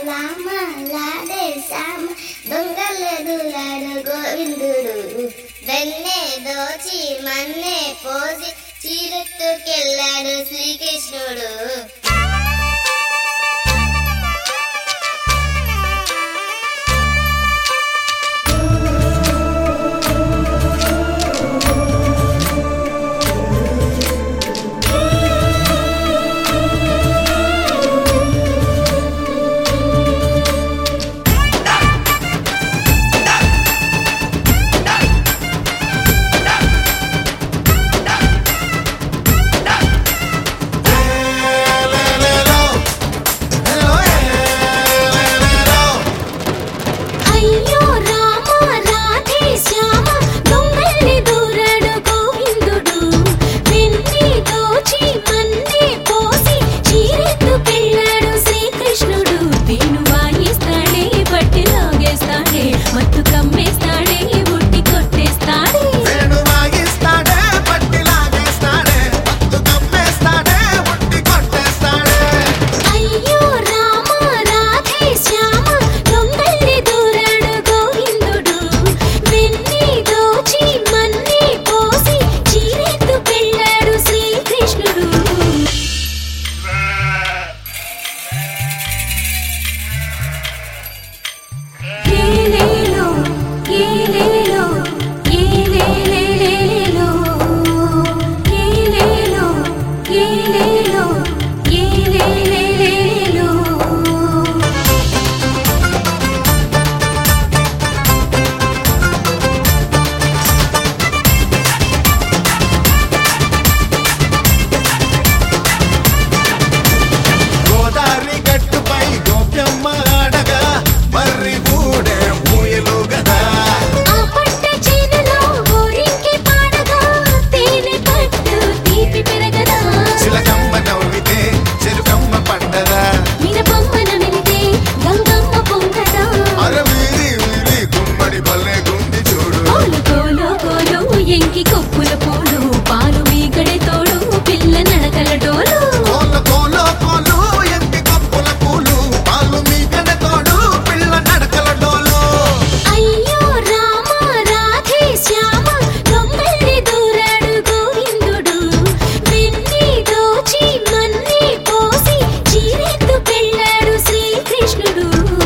రామ లాడే శ్యామ దొంగలు దూరాడు గోవిందుడు వెన్నే దోచి మన్నే పోసి చీరెత్తుకెళ్ళాడు శ్రీకృష్ణుడు అయ్యో రామ రాధే శ్యామ దొంగల్ని దూరాడు గోవిందుడు వెన్ని దోచి మన్నే పోసి చీరెత్తు పెళ్ళాడు శ్రీకృష్ణుడు వేణు వాయిస్తాడే పట్టి లాగేస్తాడే మత్తు కమ్మేస్తాడే ఉట్టి కొట్టేస్తాడే వేణు వాయిస్తాడే పట్టి లాగేస్తాడే మత్తు కమ్మేస్తాడే ఉట్టి కొట్టేస్తాడే అయ్యో రామ రాధే శ్యామ దొంగల్ని దూరాడు గోవిందుడు వెన్ని దోచి మన్నే పోసి చీరెత్తు పెళ్ళాడు శ్రీకృష్ణుడు ఏలేలో ఏలేలో ఏలేలేలేలో ఏలేలో ఏలేలో ఏలేలేలేలో గోదావరి గట్టుపై గోప్యమ్మ ఆడగా మర్రి ఊడే ఊయలు గదా ఆ పట్ట చేనులో ఊరికి పాడగా తేనె పట్టు తీపి పెరగదా చిలకమ్మ నవ్వితే చెరుకమ్మ పండదా మినపమ్మన వెళితే గంగమ్మ పొంగదా అరవీరి వీరి గుమ్మడి పల్లె గుండి చూడు కోలు కోలు కోలు ఎంకి కొప్పుల పూలు పాలు మీగడే తోడు పిల్ల నడకల డోలు కోల కోల కోలు ఎంటి కప్పుల పూలు పాలు మీగడ తోడు పిల్ల నడకల డోలు అయ్యో రామ రాధే శ్యామ దొంగల్ని దూరాడు గోవిందుడు వెన్ని దోచి మన్ని పోసి చీరెత్తు పెళ్ళాడు శ్రీకృష్ణుడు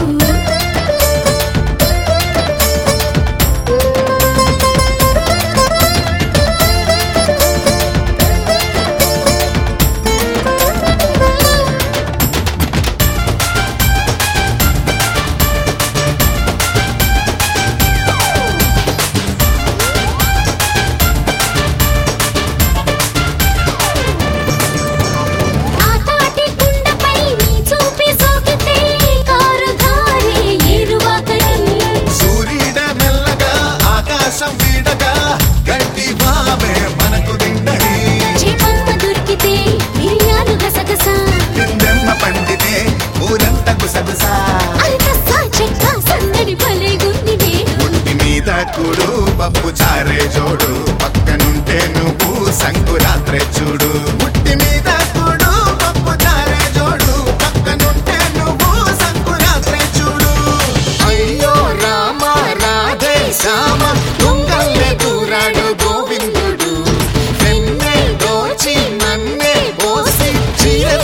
ఆ తాటి కుండపై నీ చూపి సోకితే కారు ధారే ఏరువాకని సూర్యుడ మెల్లగా ఆకాశం వీడగా గడ్డి బాబే మనకు తిండని చేపమ్మ దొరికితే మిరియాలు గసగస కిందెమ్మ పండితే ఊరంత గుసగుసా అల్కసా చెక్క సందడి భలే గుంది నేడు ఒంటి మీద కూడు పప్పు చారే జోడు పక్కనుంటే నువ్వు సంకురాత్రే చూడు ముట్టి మీద కూడు పప్పు చారే జోడు పక్కనుంటే నువ్వు సంకురాత్రే చూడు అయ్యో రామ రాధే శ్యామ దొంగల్లే దూరాడు గోవిందుడు వెన్నే దోచి నన్నే పోసి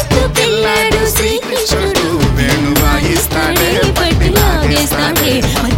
చీరెత్తుకెళ్ళాడు శ్రీకృష్ణుడు వేణు వాయిస్తాడే పట్టి లాగేస్తాడే మత్తు